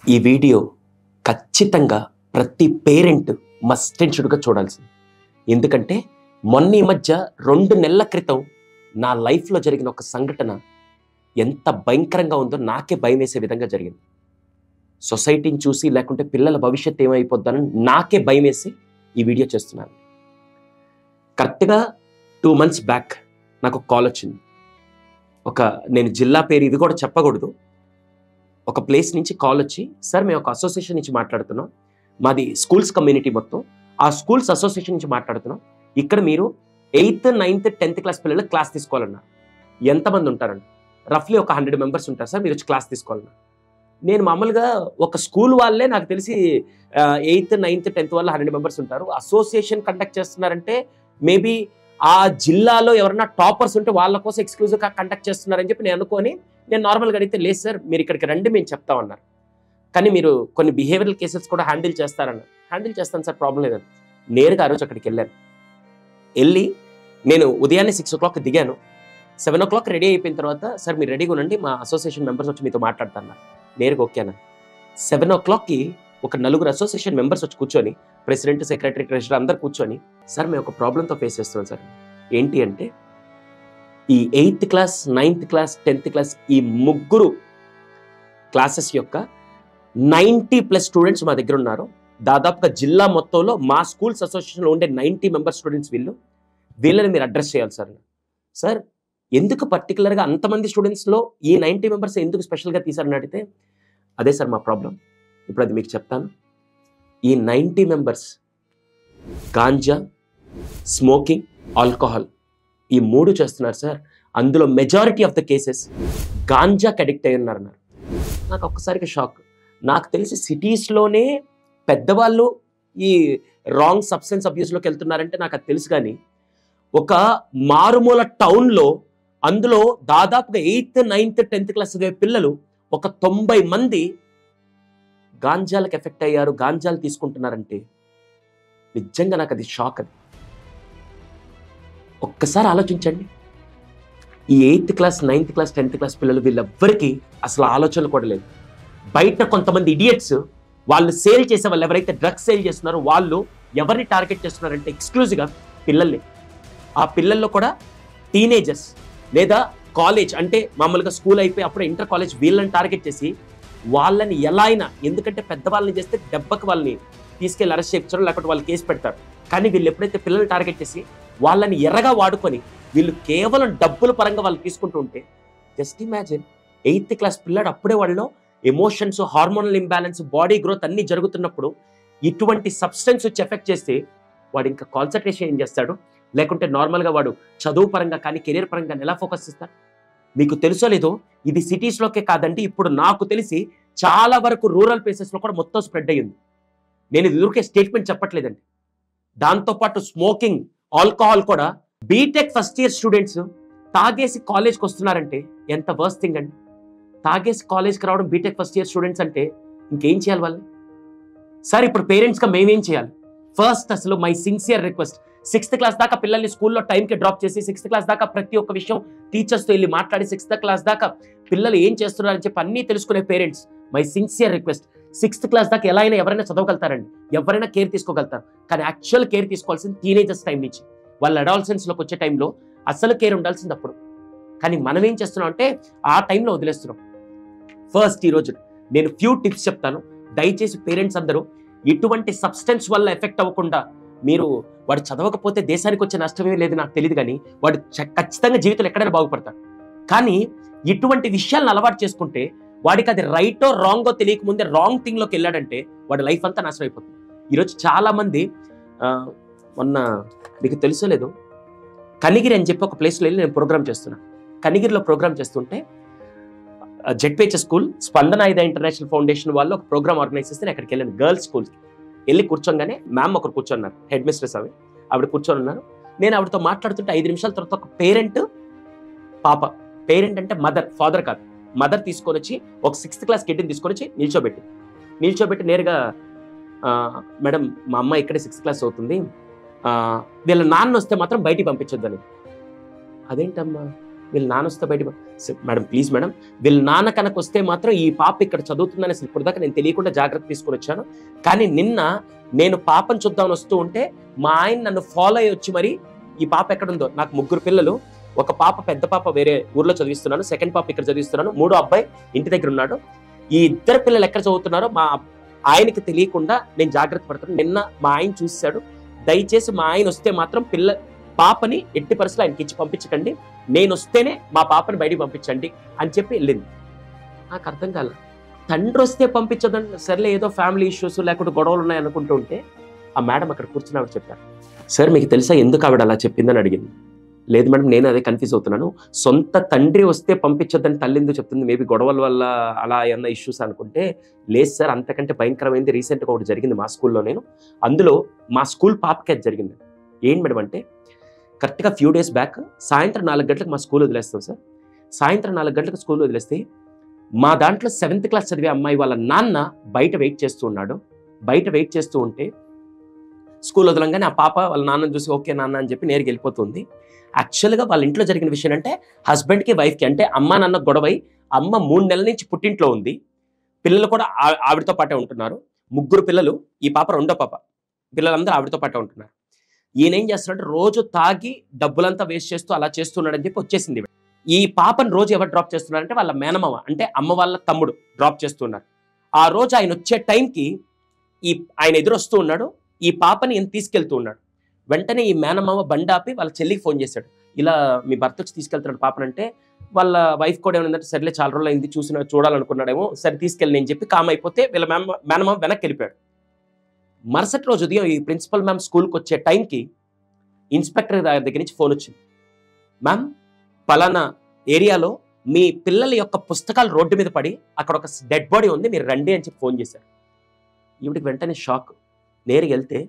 ఈ వీడియో ఖచ్చితంగా ప్రతి పేరెంట్ మస్ట్ అండ్ షుడ్గా చూడాల్సింది ఎందుకంటే మొన్న ఈ మధ్య రెండు నెలల క్రితం నా లైఫ్లో జరిగిన ఒక సంఘటన ఎంత భయంకరంగా ఉందో నాకే భయం వేసే విధంగా జరిగింది సొసైటీని చూసి లేకుంటే పిల్లల భవిష్యత్తు ఏమైపోద్దని నాకే భయం వేసి ఈ వీడియో చేస్తున్నాను కరెక్ట్గా టూ మంత్స్ బ్యాక్ నాకు కాల్ వచ్చింది ఒక నేను జిల్లా పేరు ఇది కూడా చెప్పకూడదు ఒక ప్లేస్ నుంచి కాల్ వచ్చి సార్ మేము ఒక అసోసియేషన్ నుంచి మాట్లాడుతున్నాం మాది స్కూల్స్ కమ్యూనిటీ మొత్తం ఆ స్కూల్స్ అసోసియేషన్ నుంచి మాట్లాడుతున్నాం ఇక్కడ మీరు ఎయిత్ నైన్త్ టెన్త్ క్లాస్ పిల్లలు క్లాస్ తీసుకోవాలన్నారు ఎంతమంది ఉంటారండి రఫ్లీ ఒక హండ్రెడ్ మెంబర్స్ ఉంటారు సార్ మీరు వచ్చి క్లాస్ తీసుకోవాలన్నారు నేను మామూలుగా ఒక స్కూల్ వాళ్ళే నాకు తెలిసి ఎయిత్ నైన్త్ టెన్త్ వాళ్ళ హండ్రెడ్ మెంబర్స్ ఉంటారు అసోసియేషన్ కండక్ట్ చేస్తున్నారంటే మేబీ ఆ జిల్లాలో ఎవరైనా టాపర్స్ ఉంటే వాళ్ళ కోసం ఎక్స్క్లూజివ్గా కండక్ట్ చేస్తున్నారని చెప్పి నేను అనుకొని నేను నార్మల్గా అడిగితే లేదు సార్ మీరు ఇక్కడికి రండి మేము చెప్తామన్నారు కానీ మీరు కొన్ని బిహేవియరల్ కేసెస్ కూడా హ్యాండిల్ చేస్తారన్నారు హ్యాండిల్ చేస్తాను సార్ ప్రాబ్లం లేదని నేరుగా ఆ రోజు అక్కడికి వెళ్ళాను వెళ్ళి నేను ఉదయాన్నే సిక్స్ ఓ క్లాక్ దిగాను సెవెన్ ఓ క్లాక్ రెడీ అయిపోయిన తర్వాత సార్ మీరు రెడీగా ఉండండి మా అసోసియేషన్ మెంబర్స్ వచ్చి మీతో మాట్లాడతాను నేరుగా ఓకేనా సెవెన్ ఓ క్లాక్కి ఒక నలుగురు అసోసియేషన్ మెంబర్స్ వచ్చి కూర్చొని ప్రెసిడెంట్ సెక్రటరీ ట్రెజరర్ అందరు కూర్చొని సార్ మేము ఒక ప్రాబ్లంతో ఫేస్ చేస్తున్నాం సార్ ఏంటి అంటే ఈ eighth class ninth class tenth class ఈ ముగ్గురు క్లాసెస్ యొక్క నైంటీ ప్లస్ స్టూడెంట్స్ మా దగ్గర ఉన్నారు దాదాపుగా జిల్లా మొత్తంలో మా స్కూల్స్ అసోసియేషన్లో ఉండే నైంటీ మెంబర్ స్టూడెంట్స్ వీళ్ళు వీళ్ళని మీరు అడ్రస్ చేయాలి సార్ సార్ ఎందుకు పర్టికులర్గా అంతమంది స్టూడెంట్స్లో ఈ నైంటీ మెంబర్స్ ఎందుకు స్పెషల్గా తీశారని అడిగితే అదే సార్ మా ప్రాబ్లం ఇప్పుడు అది మీకు చెప్తాను ఈ నైంటీ మెంబర్స్ గాంజా స్మోకింగ్ ఆల్కహాల్ ఈ మూడు చేస్తున్నారు సార్ అందులో మెజారిటీ ఆఫ్ ద కేసెస్ గాంజాకి అడిక్ట్ అయి ఉన్నారన్నారు నాకు ఒక్కసారిగా షాక్ నాకు తెలిసి సిటీస్లోనే పెద్దవాళ్ళు ఈ రాంగ్ సబ్స్టెన్స్ అబ్యూస్లోకి వెళ్తున్నారంటే నాకు అది తెలుసు కానీ ఒక మారుమూల టౌన్లో అందులో దాదాపుగా ఎయిత్ నైన్త్ టెన్త్ క్లాస్ చదివే పిల్లలు ఒక తొంభై మంది గాంజాలకు ఎఫెక్ట్ అయ్యారు గాంజాలు తీసుకుంటున్నారంటే నిజంగా నాకు అది షాక్ అది ఒక్కసారి ఆలోచించండి ఈ eighth class ninth class tenth class పిల్లలు వీళ్ళెవ్వరికీ అసలు ఆలోచనలు కూడా లేదు బయట కొంతమంది ఇడియట్స్ వాళ్ళు సేల్ చేసే వాళ్ళు ఎవరైతే డ్రగ్స్ సేల్ చేస్తున్నారో వాళ్ళు ఎవరిని టార్గెట్ చేస్తున్నారంటే ఎక్స్క్లూజివ్గా పిల్లల్ని ఆ పిల్లల్లో కూడా టీనేజర్స్ లేదా కాలేజ్ అంటే మామూలుగా స్కూల్ అయిపోయి అప్పుడు ఇంటర్ కాలేజ్ వీళ్ళని టార్గెట్ చేసి వాళ్ళని ఎలా అయినా ఎందుకంటే పెద్దవాళ్ళని చేస్తే దెబ్బకి వాళ్ళని తీసుకెళ్ళి అరెస్ట్ చేయించడం లేకపోతే వాళ్ళు కేసు పెడతారు కానీ వీళ్ళు ఎప్పుడైతే పిల్లల్ని టార్గెట్ చేసి వాళ్ళని ఎర్రగా వాడుకొని వీళ్ళు కేవలం డబ్బుల పరంగా వాళ్ళు తీసుకుంటూ ఉంటే జస్ట్ ఇమాజిన్ ఎయిత్ క్లాస్ పిల్లాడు అప్పుడే వాళ్ళు emotions hormonal imbalance body growth అన్నీ జరుగుతున్నప్పుడు ఇటువంటి సబ్స్టెన్స్ వచ్చి ఎఫెక్ట్ చేస్తే వాడు ఇంకా కాన్సన్ట్రేషన్ ఏం చేస్తాడు లేకుంటే నార్మల్గా వాడు చదువు పరంగా కానీ కెరీర్ పరంగా ఎలా ఫోకస్ చేస్తాడు మీకు తెలుసో లేదో ఇది సిటీస్లోకే కాదండి ఇప్పుడు నాకు తెలిసి చాలా వరకు రూరల్ ప్లేసెస్లో కూడా మొత్తం స్ప్రెడ్ అయ్యింది నేను ఇది ఊరికే స్టేట్మెంట్ చెప్పట్లేదండి దాంతోపాటు స్మోకింగ్ ఆల్కహాల్ కూడా బీటెక్ ఫస్ట్ ఇయర్ స్టూడెంట్స్ తాగేసి కాలేజ్కి వస్తున్నారంటే ఎంత వర్స్ట్ థింగ్ అండి తాగేసి కాలేజ్కి రావడం బీటెక్ ఫస్ట్ ఇయర్ స్టూడెంట్స్ అంటే ఇంకేం చేయాలి వాళ్ళు సార్ ఇప్పుడు పేరెంట్స్గా మేమేం చేయాలి ఫస్ట్ అసలు my sincere request sixth class దాకా పిల్లల్ని స్కూల్లో టైంకి డ్రాప్ చేసి సిక్స్త్ క్లాస్ దాకా ప్రతి ఒక్క విషయం టీచర్స్తో వెళ్ళి మాట్లాడి సిక్స్త్ క్లాస్ దాకా పిల్లలు ఏం చేస్తున్నారని చెప్పి అన్నీ తెలుసుకునే parents my sincere request sixth class దాకా ఎలా అయినా ఎవరైనా చదవగలుగుతారండి ఎవరైనా కేర్ తీసుకోగలుగుతారు కానీ యాక్చువల్ కేర్ తీసుకోవాల్సింది టీనేజర్స్ టైం నుంచి వాళ్ళ అడాల్సెన్స్లోకి వచ్చే టైంలో అసలు కేర్ ఉండాల్సింది అప్పుడు కానీ మనం ఏం చేస్తున్నాం అంటే ఆ టైంలో వదిలేస్తున్నాం ఫస్ట్ ఈరోజు నేను ఫ్యూ టిప్స్ చెప్తాను దయచేసి పేరెంట్స్ అందరూ ఎటువంటి సబ్స్టెన్స్ వల్ల ఎఫెక్ట్ అవ్వకుండా మీరు వాడు చదవకపోతే దేశానికి వచ్చే నష్టమే లేదు నాకు తెలియదు కానీ వాడు చ- ఖచ్చితంగా జీవితంలో ఎక్కడైనా బాగుపడతాడు కానీ ఇటువంటి విషయాలను అలవాటు చేసుకుంటే వాడికి అది రైటో రాంగో తెలియక ముందే రాంగ్ థింగ్లోకి వెళ్ళాడంటే వాడి లైఫ్ అంతా నాశనం అయిపోతుంది ఈరోజు చాలా మంది ఆ, మొన్న మీకు తెలుసో లేదు కనిగిరి అని చెప్పి ఒక ప్లేస్లో వెళ్ళి నేను ప్రోగ్రామ్ చేస్తున్నా కనిగిరిలో ప్రోగ్రామ్ చేస్తుంటే జెడ్పేచ్ స్కూల్ స్పందన ఐదా ఇంటర్నేషనల్ ఫౌండేషన్ వాళ్ళు ఒక ప్రోగ్రామ్ ఆర్గనైజ్ చేస్తే నేను అక్కడికి వెళ్ళాను గర్ల్స్ స్కూల్కి వెళ్ళి కూర్చోగానే మ్యామ్ ఒకరు కూర్చున్నారు హెడ్ మిస్ట్రెస్ అవి ఆవిడ కూర్చొని ఉన్నారు నేను ఆవిడతో మాట్లాడుతుంటే ఐదు నిమిషాల తర్వాత ఒక పేరెంట్ పాప పేరెంట్ అంటే మదర్ ఫాదర్ కాదు మదర్ తీసుకొని వచ్చి ఒక సిక్స్త్ క్లాస్ కిడ్ని తీసుకొని వచ్చి నిల్చోబెట్టి నిల్చోబెట్టి నేరుగా "ఆ, మేడం మా అమ్మ ఇక్కడే సిక్స్త్ క్లాస్ అవుతుంది ఆ, వీళ్ళ నాన్న వస్తే మాత్రం బయటికి పంపించొద్దని అదేంటమ్మా వీళ్ళ నాన్న వస్తే బయట మేడం ప్లీజ్ మేడం వీళ్ళ నాన్న కనుక వస్తే మాత్రం ఈ పాప ఇక్కడ చదువుతుందని అసలు ఇప్పుడు దాకా నేను తెలియకుండా జాగ్రత్త తీసుకొని వచ్చాను కానీ నిన్న నేను పాపను చూద్దామని వస్తూ ఉంటే మా ఆయన నన్ను ఫాలో అయ్యి వచ్చి మరి ఈ పాప ఎక్కడుందో నాకు ముగ్గురు పిల్లలు ఒక పాప పెద్ద పాప వేరే ఊర్లో చదివిస్తున్నాను సెకండ్ పాప ఇక్కడ చదివిస్తున్నాను మూడో అబ్బాయి ఇంటి దగ్గర ఉన్నాడు ఈ ఇద్దరు పిల్లలు ఎక్కడ చదువుతున్నారో మా ఆయనకి తెలియకుండా నేను జాగ్రత్త పడతాను నిన్న మా ఆయన చూశాడు దయచేసి మా ఆయన వస్తే మాత్రం పిల్ల పాపని ఎట్టి పరిస్థితులు ఆయనకి ఇచ్చి పంపించకండి నేను వస్తేనే మా పాపని బయటికి పంపించండి అని చెప్పి వెళ్ళింది నాకు అర్థం కాల తండ్రి వస్తే పంపించదండి సర్లే ఏదో ఫ్యామిలీ ఇష్యూస్ లేకుంటే గొడవలు ఉన్నాయి అనుకుంటూ ఉంటే ఆ మేడం అక్కడ కూర్చుని ఆవిడ చెప్పారు సార్ మీకు తెలుసా ఎందుకు ఆవిడ అలా చెప్పిందని అడిగింది లేదు మేడం నేను అదే కన్ఫ్యూజ్ అవుతున్నాను సొంత తండ్రి వస్తే పంపించొద్దని తల్లి ఎందుకు చెప్తుంది మేబీ గొడవల వల్ల అలా ఏమన్నా ఇష్యూస్ అనుకుంటే లేదు సార్ అంతకంటే భయంకరమైంది రీసెంట్గా ఒకటి జరిగింది మా స్కూల్లో నేను అందులో మా స్కూల్ పాపకి అది జరిగింది ఏం మేడం అంటే కరెక్ట్గా ఫ్యూ డేస్ బ్యాక్ సాయంత్రం నాలుగు గంటలకు మా స్కూల్ వదిలేస్తాం సార్ సాయంత్రం నాలుగు గంటలకు స్కూల్ వదిలేస్తే మా దాంట్లో సెవెంత్ క్లాస్ చదివే అమ్మాయి వాళ్ళ నాన్న బయట వెయిట్ చేస్తూ ఉన్నాడు బయట వెయిట్ చేస్తూ ఉంటే స్కూల్ వదలంగానే ఆ పాప వాళ్ళ నాన్నని చూసి ఓకే నాన్న అని చెప్పి నేరుగా వెళ్ళిపోతుంది యాక్చువల్గా వాళ్ళ ఇంట్లో జరిగిన విషయం అంటే హస్బెండ్కి వైఫ్కి అంటే అమ్మ నాన్న గొడవై అమ్మ మూడు నెలల నుంచి పుట్టింట్లో ఉంది పిల్లలు కూడా ఆ- ఆవిడతో పాటే ఉంటున్నారు ముగ్గురు పిల్లలు ఈ పాప రెండో పాప పిల్లలందరూ ఆవిడతో పాటే ఉంటున్నారు ఈయన ఏం చేస్తున్నాడు రోజు తాగి డబ్బులంతా వేస్ట్ చేస్తూ అలా చేస్తున్నాడని చెప్పి వచ్చేసింది ఈవిడ. ఈ పాపను రోజు ఎవరు డ్రాప్ చేస్తున్నారంటే వాళ్ళ మేనమామ అంటే అమ్మ వాళ్ళ తమ్ముడు డ్రాప్ చేస్తున్నారు ఆ రోజు ఆయన వచ్చే టైంకి ఈ ఆయన ఎదురు వస్తూ ఉన్నాడు ఈ పాపని ఈయన తీసుకెళ్తూ ఉన్నాడు వెంటనే ఈ మేనమామ బండి ఆపి వాళ్ళ చెల్లికి ఫోన్ చేశాడు ఇలా మీ భర్త వచ్చి తీసుకెళ్తున్నాడు పాపనంటే వాళ్ళ వైఫ్ కూడా ఏమైందంటే సర్లే చాలా రోజులు అయింది చూసిన చూడాలనుకున్నాడేమో సరే తీసుకెళ్ళి నేను చెప్పి కామ్ అయిపోతే వీళ్ళ మేమ మేనమామ వెనక్కి వెళ్ళిపోయాడు మరుసటి రోజు ఉదయం ఈ ప్రిన్సిపల్ మ్యామ్ స్కూల్కి వచ్చే టైంకి ఇన్స్పెక్టర్ గారి దగ్గర నుంచి ఫోన్ వచ్చింది మ్యామ్ పలానా ఏరియాలో మీ పిల్లల యొక్క పుస్తకాలు రోడ్డు మీద పడి అక్కడ ఒక డెడ్ బాడీ ఉంది మీరు రండి అని చెప్పి ఫోన్ చేశారు ఈవిడికి వెంటనే షాక్ నేరుగా వెళ్తే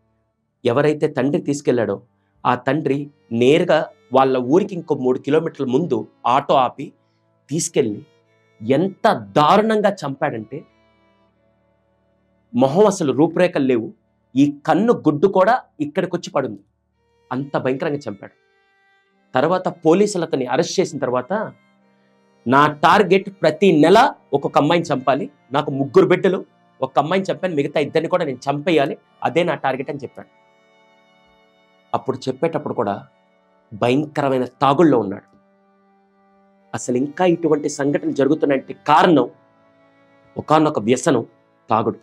ఎవరైతే తండ్రి తీసుకెళ్లాడో ఆ తండ్రి నేరుగా వాళ్ళ ఊరికి ఇంకో మూడు కిలోమీటర్ల ముందు ఆటో ఆపి తీసుకెళ్ళి ఎంత దారుణంగా చంపాడంటే మొహం అసలు రూపురేఖలు లేవు ఈ కన్ను గుడ్డు కూడా ఇక్కడికి వచ్చి పడుంది అంత భయంకరంగా చంపాడు తర్వాత పోలీసులు అతన్ని అరెస్ట్ చేసిన తర్వాత నా టార్గెట్ ప్రతి నెల ఒక్కొక్క అమ్మాయిని చంపాలి నాకు ముగ్గురు బిడ్డలు ఒక అమ్మాయిని చంపాను మిగతా ఇద్దరిని కూడా నేను చంపేయాలి అదే నా టార్గెట్ అని చెప్పాడు అప్పుడు చెప్పేటప్పుడు కూడా భయంకరమైన తాగుల్లో ఉన్నాడు అసలు ఇంకా ఇటువంటి సంఘటనలు జరుగుతున్నాయంటే కారణం ఒకానొక వ్యసనం తాగుడు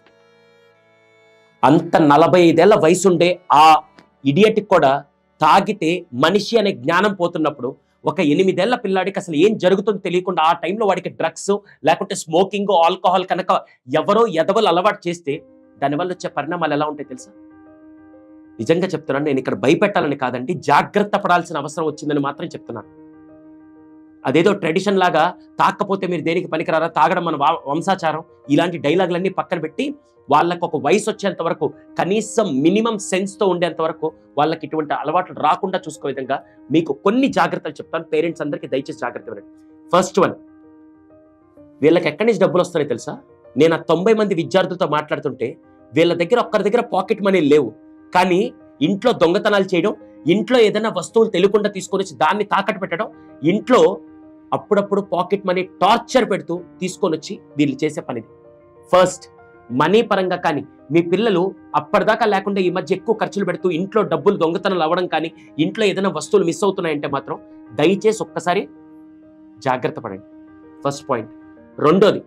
అంత నలభై ఐదేళ్ల వయసుండే ఆ ఇడియట్కి కూడా తాగితే మనిషి అనే జ్ఞానం పోతున్నప్పుడు ఒక ఎనిమిదేళ్ల పిల్లాడికి అసలు ఏం జరుగుతుందో తెలియకుండా ఆ టైంలో వాడికి డ్రగ్స్ లేకుంటే స్మోకింగ్ ఆల్కహాల్ కనుక ఎవరో ఎదవలు అలవాటు చేస్తే దానివల్ల వచ్చే పరిణామాలు ఎలా ఉంటాయి తెలుసా నిజంగా చెప్తున్నాను నేను ఇక్కడ భయపెట్టాలని కాదండి జాగ్రత్త పడాల్సిన అవసరం వచ్చిందని మాత్రం చెప్తున్నాను అదేదో ట్రెడిషన్ లాగా తాకపోతే మీరు దేనికి పనికిరారా తాగడం మన వా- వంశాచారం ఇలాంటి డైలాగులన్నీ పక్కన పెట్టి వాళ్ళకు ఒక వయసు వచ్చేంత వరకు కనీసం మినిమం సెన్స్తో ఉండేంత వరకు వాళ్ళకి ఇటువంటి అలవాట్లు రాకుండా చూసుకో విధంగా మీకు కొన్ని జాగ్రత్తలు చెప్తాను పేరెంట్స్ అందరికీ దయచేసి జాగ్రత్త వినండి ఫస్ట్ వన్ వీళ్ళకి ఎక్కడి నుంచి డబ్బులు వస్తాయో తెలుసా నేను ఆ తొంభై మంది విద్యార్థులతో మాట్లాడుతుంటే వీళ్ళ దగ్గర ఒక్కరి దగ్గర పాకెట్ మనీ లేవు కానీ ఇంట్లో దొంగతనాలు చేయడం ఇంట్లో ఏదైనా వస్తువులు తెలియకుండా తీసుకొని వచ్చి దాన్ని తాకట్టు పెట్టడం ఇంట్లో అప్పుడప్పుడు పాకెట్ మనీ టార్చర్ పెడుతూ తీసుకొని వచ్చి వీళ్ళు చేసే పనిది ఫస్ట్ మనీ పరంగా కానీ మీ పిల్లలు అప్పటిదాకా లేకుండా ఈ మధ్య ఎక్కువ ఖర్చులు పెడుతూ ఇంట్లో డబ్బులు దొంగతనాలు అవ్వడం కానీ ఇంట్లో ఏదైనా వస్తువులు మిస్ అవుతున్నాయంటే మాత్రం దయచేసి ఒక్కసారి జాగ్రత్త పడండి ఫస్ట్ పాయింట్ రెండోది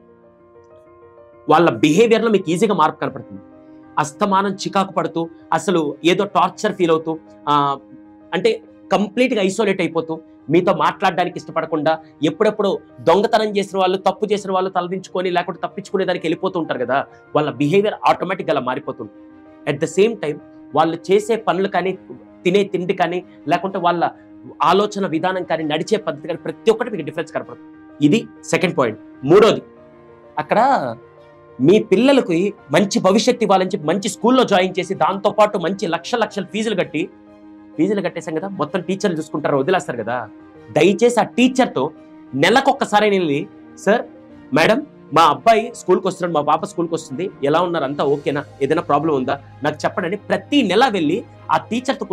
వాళ్ళ బిహేవియర్లో మీకు ఈజీగా మార్పు కనపడుతుంది అస్తమానం చికాకు పడుతూ అసలు ఏదో టార్చర్ ఫీల్ అవుతూ ఆ, అంటే కంప్లీట్గా ఐసోలేట్ అయిపోతూ మీతో మాట్లాడడానికి ఇష్టపడకుండా ఎప్పుడెప్పుడు దొంగతనం చేసిన వాళ్ళు తప్పు చేసిన వాళ్ళు తలదించుకొని లేకుంటే తప్పించుకునే దానికి వెళ్ళిపోతూ ఉంటారు కదా వాళ్ళ బిహేవియర్ ఆటోమేటిక్గా అలా మారిపోతుంది అట్ ద సేమ్ టైం వాళ్ళు చేసే పనులు కానీ తినే తిండి కానీ లేకుంటే వాళ్ళ ఆలోచన విధానం కానీ నడిచే పద్ధతి కానీ ప్రతి ఒక్కటి మీకు డిఫరెన్స్ కనపడుతుంది ఇది సెకండ్ పాయింట్ మూడోది అక్కడ మీ పిల్లలకి మంచి భవిష్యత్తు ఇవ్వాలని చెప్పి మంచి స్కూల్లో జాయిన్ చేసి దాంతో పాటు మంచి లక్ష లక్షల ఫీజులు కట్టి ఫీజులు కట్టేసాం కదా మొత్తం టీచర్లు చూసుకుంటారు వదిలేస్తారు కదా దయచేసి ఆ టీచర్తో నెలకొక్కసారి వెళ్ళి సార్ మేడం మా అబ్బాయి స్కూల్కి వస్తున్నాడు మా పాప స్కూల్కి వస్తుంది ఎలా ఉన్నారు అంతా ఓకేనా ఏదైనా ప్రాబ్లం ఉందా నాకు చెప్పండి అని ప్రతి నెల వెళ్ళి ఆ టీచర్తో కూర్చోండి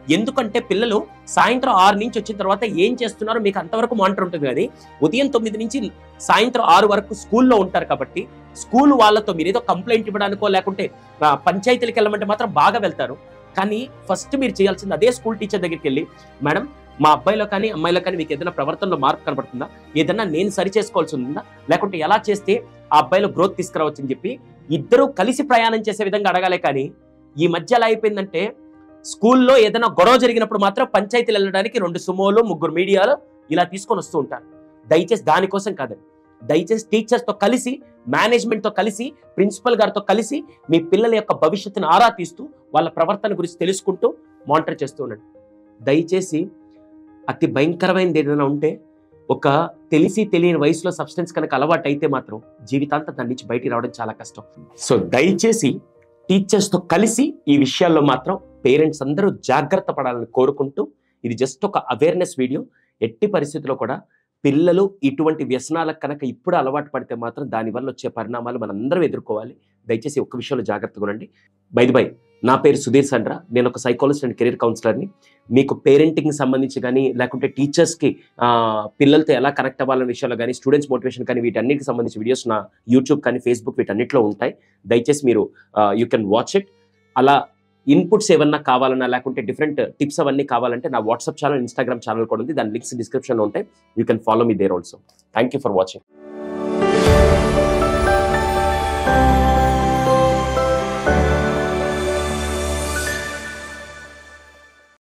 ఎందుకంటే పిల్లలు సాయంత్రం ఆరు నుంచి వచ్చిన తర్వాత ఏం చేస్తున్నారో మీకు అంతవరకు మానిటర్ ఉంటుంది కానీ ఉదయం తొమ్మిది నుంచి సాయంత్రం ఆరు వరకు స్కూల్లో ఉంటారు కాబట్టి స్కూల్ వాళ్ళతో మీరు ఏదో కంప్లైంట్ ఇవ్వడానికో లేకుంటే ఆ, పంచాయతీలకు వెళ్ళమంటే మాత్రం బాగా వెళ్తారు కానీ ఫస్ట్ మీరు చేయాల్సింది అదే స్కూల్ టీచర్ దగ్గరికి వెళ్ళి మేడం మా అబ్బాయిలో కానీ అమ్మాయిలో కానీ మీకు ఏదైనా ప్రవర్తనలో మార్పు కనబడుతుందా ఏదైనా నేను సరి చేసుకోవాల్సి ఉందా లేకుంటే ఎలా చేస్తే ఆ అబ్బాయిలో గ్రోత్ తీసుకురావచ్చు అని చెప్పి ఇద్దరు కలిసి ప్రయాణం చేసే విధంగా అడగాలే కానీ ఈ మధ్య ఎలా అయిపోయిందంటే స్కూల్లో ఏదైనా గొడవ జరిగినప్పుడు మాత్రం పంచాయతీలు వెళ్ళడానికి రెండు సుమోలు ముగ్గురు మీడియాలు ఇలా తీసుకొని వస్తూ ఉంటారు దయచేసి దానికోసం కాదండి దయచేసి టీచర్స్తో కలిసి మేనేజ్మెంట్తో కలిసి ప్రిన్సిపల్ గారితో కలిసి మీ పిల్లల యొక్క భవిష్యత్తును ఆరా తీస్తూ వాళ్ళ ప్రవర్తన గురించి తెలుసుకుంటూ మానిటర్ చేస్తూ ఉండండి దయచేసి అతి భయంకరమైనది ఏదైనా ఉంటే ఒక తెలిసి తెలియని వయసులో సబ్స్టెన్స్ కనుక అలవాటు అయితే మాత్రం జీవితాంతం దాని నుంచి బయటికి రావడం చాలా కష్టం సో దయచేసి టీచర్స్తో కలిసి ఈ విషయాల్లో మాత్రం పేరెంట్స్ అందరూ జాగ్రత్త పడాలని కోరుకుంటూ ఇది జస్ట్ ఒక అవేర్నెస్ వీడియో ఎట్టి పరిస్థితుల్లో కూడా పిల్లలు ఇటువంటి వ్యసనాలకు కనుక ఇప్పుడు అలవాటు పడితే మాత్రం దానివల్ల వచ్చే పరిణామాలు మనందరం ఎదుర్కోవాలి దయచేసి ఒక్క విషయంలో జాగ్రత్తగా ఉండండి బైది బై నా పేరు సుధీర్ సండ్రా నేను ఒక సైకాలజిస్ట్ అండ్ కెరీర్ కౌన్సిలర్ని మీకు పేరెంటింగ్ సంబంధించి కానీ లేకుంటే టీచర్స్కి పిల్లలతో ఎలా కనెక్ట్ అవ్వాలనే విషయాల్లో కానీ స్టూడెంట్స్ మోటివేషన్ కానీ వీటన్నిటికి సంబంధించి వీడియోస్ నా యూట్యూబ్ కానీ ఫేస్బుక్ వీటన్నిటిలో ఉంటాయి దయచేసి మీరు యూ కెన్ వాచ్ ఇట్ అలా ఇన్పుట్స్ ఏమన్నా కావాలన్నా లేకుంటే డిఫరెంట్ టిప్స్ అవన్నీ కావాలంటే నా వాట్సాప్ ఛానల్ ఇన్స్టాగ్రామ్ ఛానల్ కూడా ఉంది దాని లింక్స్ డిస్క్రిప్షన్లో ఉంటాయి you can follow me there also thank you for watching